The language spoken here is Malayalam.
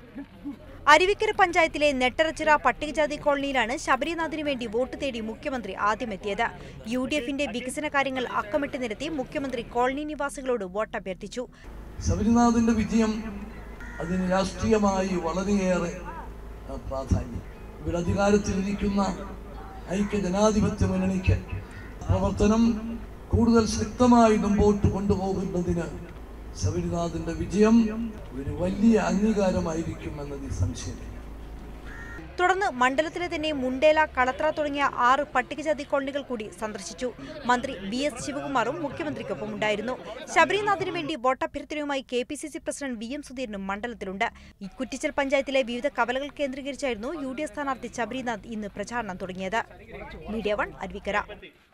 അരുവിക്കര പഞ്ചായത്തിലെ നെട്ടറച്ചിറ പട്ടികജാതി കോളനിയിലാണ് ശബരിനാഥിനു വേണ്ടി വോട്ട് തേടി മുഖ്യമന്ത്രി ആദ്യമെത്തിയത് യു ഡി എഫിന്റെ വികസന കാര്യങ്ങൾ അക്കമിട്ട് നിരത്തി മുഖ്യമന്ത്രി കോളനി നിവാസികളോട് വോട്ടഭ്യർത്ഥിച്ചു ശബരിനാഥിന്റെ വിജയം അതിന് രാഷ്ട്രീയമായി വളരെയേറെ ആ, പ്രാധാന്യം ഇവിടെ അധികാരത്തിലിരിക്കുന്ന ഐക്യ ജനാധിപത്യ മുന്നണിക്ക് പ്രവർത്തനം കൂടുതൽ ശക്തമായി മുമ്പോട്ട് കൊണ്ടുപോകുന്നതിന് ശബരിനാഥിന്റെ വിജയം ഒരു വലിയ അംഗീകാരമായിരിക്കും എന്നതിൽ സംശയമില്ല തുടർന്ന് മണ്ഡലത്തിലെ തന്നെ മുണ്ടേല കളത്ര തുടങ്ങിയ ആറ് പട്ടികജാതി കോളനികൾ കൂടി സന്ദർശിച്ചു മന്ത്രി ബി എസ് ശിവകുമാറും മുഖ്യമന്ത്രിക്കൊപ്പം ഉണ്ടായിരുന്നു ശബരിനാഥിനു വേണ്ടി വോട്ടഭ്യർത്ഥനയുമായി K P C C president V M സുധീരനും മണ്ഡലത്തിലുണ്ട് ഈ കുറ്റിച്ചൽ പഞ്ചായത്തിലെ വിവിധ കവലകൾ കേന്ദ്രീകരിച്ചായിരുന്നു യു ഡി എഫ് സ്ഥാനാർത്ഥി ശബരിനാഥ് ഇന്ന് പ്രചാരണം തുടങ്ങിയത് മീഡിയ വൺ അരുവിക്കര